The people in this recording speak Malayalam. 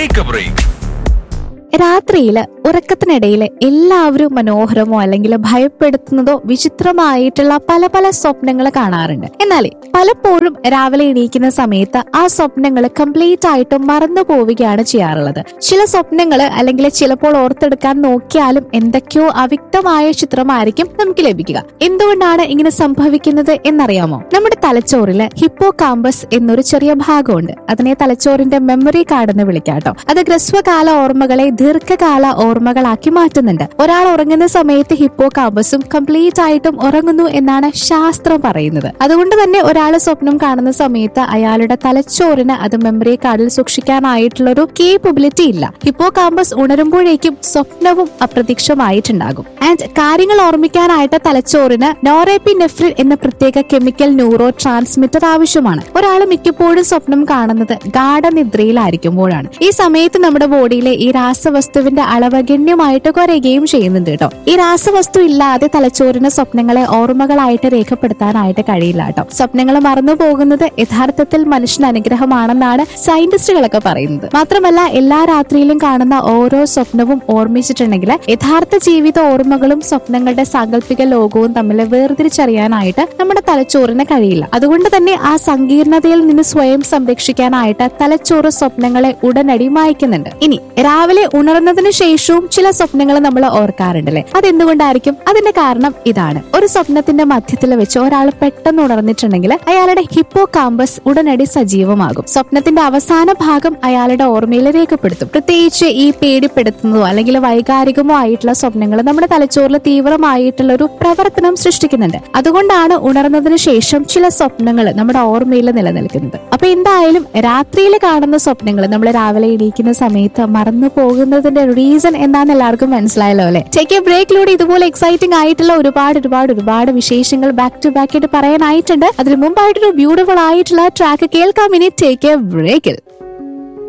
ടേക്ക് എ ബ്രേക്ക് രാത്രിയിൽ ഉറക്കത്തിനിടയിൽ എല്ലാവരും മനോഹരമോ അല്ലെങ്കിൽ ഭയപ്പെടുത്തുന്നതോ വിചിത്രമായിട്ടുള്ള പല പല സ്വപ്നങ്ങൾ കാണാറുണ്ട് എന്നാൽ പലപ്പോഴും രാവിലെ എണീക്കുന്ന സമയത്ത് ആ സ്വപ്നങ്ങൾ കംപ്ലീറ്റ് ആയിട്ടും മറന്നു പോവുകയാണ് ചെയ്യാറുള്ളത് ചില സ്വപ്നങ്ങൾ അല്ലെങ്കിൽ ചിലപ്പോൾ ഓർത്തെടുക്കാൻ നോക്കിയാലും എന്തൊക്കെയോ അവ്യക്തമായ ചിത്രമായിരിക്കും നമുക്ക് ലഭിക്കുക എന്തുകൊണ്ടാണ് ഇങ്ങനെ സംഭവിക്കുന്നത് എന്നറിയാമോ നമ്മുടെ തലച്ചോറില് ഹിപ്പോ കാമ്പസ് എന്നൊരു ചെറിയ ഭാഗമുണ്ട് അതിനെ തലച്ചോറിന്റെ മെമ്മറി കാർഡ് എന്ന് വിളിക്കാട്ടോ അത് ഹ്രസ്വകാല ഓർമ്മകളെ ദീർഘകാല ഓർമ്മകളാക്കി മാറ്റുന്നുണ്ട് ഒരാൾ ഉറങ്ങുന്ന സമയത്ത് ഹിപ്പോ കാമ്പസും കംപ്ലീറ്റ് ആയിട്ടും ഉറങ്ങുന്നു എന്നാണ് ശാസ്ത്രം പറയുന്നത് അതുകൊണ്ട് തന്നെ ഒരാൾ സ്വപ്നം കാണുന്ന സമയത്ത് അയാളുടെ തലച്ചോറിന് അത് മെമ്മറി കാർഡിൽ സൂക്ഷിക്കാനായിട്ടുള്ള ഒരു കേപ്പബിലിറ്റി ഇല്ല ഹിപ്പോ കാമ്പസ് ഉണരുമ്പോഴേക്കും സ്വപ്നവും അപ്രത്യക്ഷമായിട്ടുണ്ടാകും ആൻഡ് കാര്യങ്ങൾ ഓർമ്മിക്കാനായിട്ട് തലച്ചോറിന് നോറെപ്പിനെഫ്രിൻ എന്ന പ്രത്യേക കെമിക്കൽ ന്യൂറോ ട്രാൻസ്മിറ്റർ ആവശ്യമാണ് ഒരാൾ മിക്കപ്പോഴും സ്വപ്നം കാണുന്നത് ഗാഠനിദ്രയിലായിരിക്കുമ്പോഴാണ് ഈ സമയത്ത് നമ്മുടെ ബോഡിയിലെ ഈ രാസവസ്തുവിന്റെ അളവ് ഗണ്യമായിട്ട് കുറയുകയും ചെയ്യുന്നുണ്ട് കേട്ടോ ഈ രാസവസ്തു ഇല്ലാതെ തലച്ചോറിന് സ്വപ്നങ്ങളെ ഓർമ്മകളായിട്ട് രേഖപ്പെടുത്താനായിട്ട് കഴിയില്ല കേട്ടോ സ്വപ്നങ്ങൾ മറന്നു പോകുന്നത് യഥാർത്ഥത്തിൽ മനുഷ്യന് അനുഗ്രഹമാണെന്നാണ് സയന്റിസ്റ്റുകളൊക്കെ പറയുന്നത് മാത്രമല്ല എല്ലാ രാത്രിയിലും കാണുന്ന ഓരോ സ്വപ്നവും ഓർമ്മിച്ചിട്ടുണ്ടെങ്കിൽ യഥാർത്ഥ ജീവിത ഓർമ്മകളും സ്വപ്നങ്ങളുടെ സാങ്കല്പിക ലോകവും തമ്മിൽ വേർതിരിച്ചറിയാനായിട്ട് നമ്മുടെ തലച്ചോറിന് കഴിയില്ല അതുകൊണ്ട് തന്നെ ആ സങ്കീർണതയിൽ നിന്ന് സ്വയം സംരക്ഷിക്കാനായിട്ട് തലച്ചോറ് സ്വപ്നങ്ങളെ ഉടനടി മായ്ക്കുന്നുണ്ട് ഇനി രാവിലെ ഉണർന്നതിന് ശേഷവും ചില സ്വപ്നങ്ങൾ നമ്മൾ ഓർക്കാറുണ്ടല്ലേ അതെന്തുകൊണ്ടായിരിക്കും അതിന്റെ കാരണം ഇതാണ് ഒരു സ്വപ്നത്തിന്റെ മധ്യത്തിൽ വെച്ച് ഒരാൾ പെട്ടെന്ന് ഉണർന്നിട്ടുണ്ടെങ്കിൽ അയാളുടെ ഹിപ്പോ കാമ്പസ് ഉടനടി സജീവമാകും സ്വപ്നത്തിന്റെ അവസാന ഭാഗം അയാളുടെ ഓർമ്മയിൽ രേഖപ്പെടുത്തും പ്രത്യേകിച്ച് ഈ പേടിപ്പെടുത്തുന്നതോ അല്ലെങ്കിൽ വൈകാരികമോ ആയിട്ടുള്ള സ്വപ്നങ്ങൾ നമ്മുടെ തലച്ചോറിൽ തീവ്രമായിട്ടുള്ള ഒരു പ്രവർത്തനം സൃഷ്ടിക്കുന്നുണ്ട് അതുകൊണ്ടാണ് ഉണർന്നതിന് ശേഷം ചില സ്വപ്നങ്ങൾ നമ്മുടെ ഓർമ്മയിൽ നിലനിൽക്കുന്നത് അപ്പൊ എന്തായാലും രാത്രിയിൽ കാണുന്ന സ്വപ്നങ്ങൾ നമ്മൾ രാവിലെ എണീക്കുന്ന സമയത്ത് മറന്നു പോകുന്നതിന്റെ റീസൺ എന്താന്ന് എല്ലാവർക്കും മനസ്സിലായല്ലോ അല്ലെ ടേക്ക് എ ബ്രേക്കിലൂടെ ഇതുപോലെ എക്സൈറ്റിംഗ് ആയിട്ടുള്ള ഒരുപാട് ഒരുപാട് ഒരുപാട് വിശേഷങ്ങൾ ബാക്ക് ടു ബാക്ക് ആയിട്ട് പറയാനായിട്ടുണ്ട് അതിന് മുമ്പായിട്ടൊരു ബ്യൂട്ടിഫുൾ ആയിട്ടുള്ള ട്രാക്ക് കേൾക്കാം ഇനി ടേക്ക് എ ബ്രേക്കിൽ